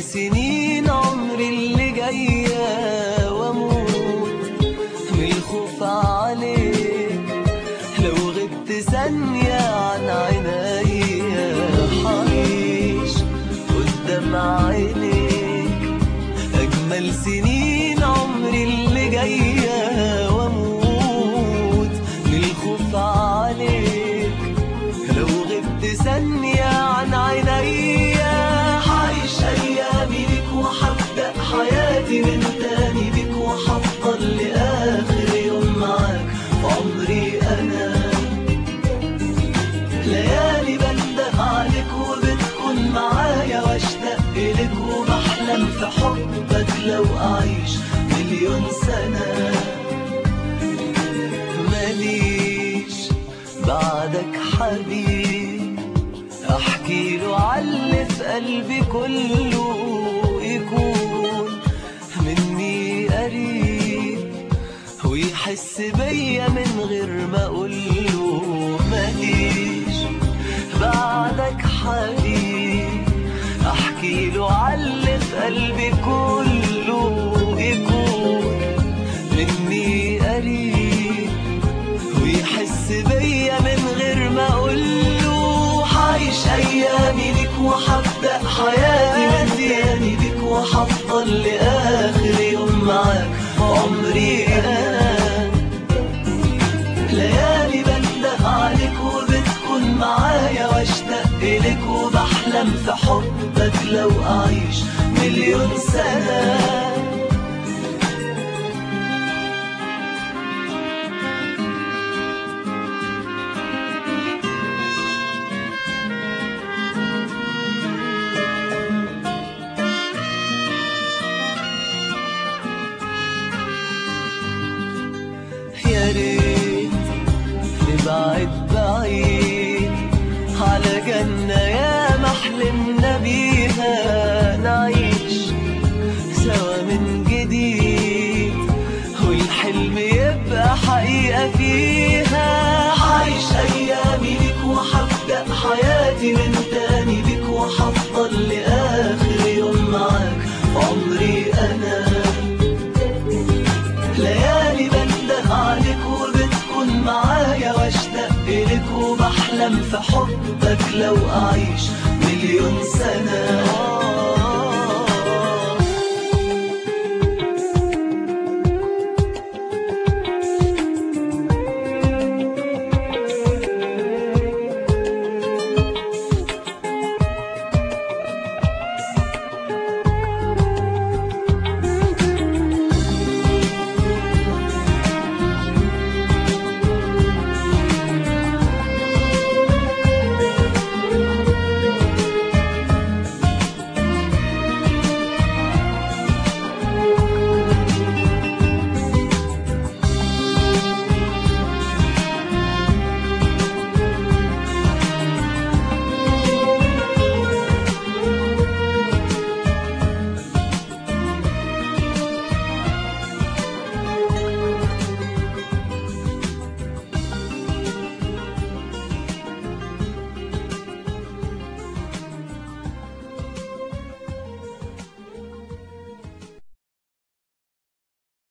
سنين عمري اللي جاية واموت من الخوف عليك لو غبت ثانية عن عينيا حعيش قدام عينيك أجمل سنين عمري اللي جاية واموت من الخوف عليك لو غبت ثانية عن عينيا حعيش أيامي بيك وحبدأ حياتي من تاني بيك وحفضل لآخر يوم معاك في عمري أنا ليالي بندق عليك وبتكون معايا واشتاق إليك وبحلم في حبك لو أعيش مليون سنة ماليش بعدك حبيب احكي له عاللي في قلبي كله يكون مني قريب ويحس بيا من غير ما اقوله ماليش بعدك حبيب احكي له عاللي في قلبي كله يكون مني قريب ويحس بيا من غير ما اقوله حعيش ايامي ليك وحبدا حياتي من تاني بيك وحفضل لاخر يوم معاك عمري انا ليالي بندق عليك وبتكون معايا واشتاق اليك وبحلم في حبك لو اعيش مليون سنه يا ريت نبعد بعيد على جنة يا محلمنا بيها نعيش سوا من جديد والحلم يبقى حقيقة فيها حعيش أيامي بيك وحبدأ حياتي من تاني بيك وحفضل لآخر يوم معاك عمري أنا ليالي بندق عليك وبتكون معايا واشتاق إليك وبحلم في حبك لو أعيش مليون سنة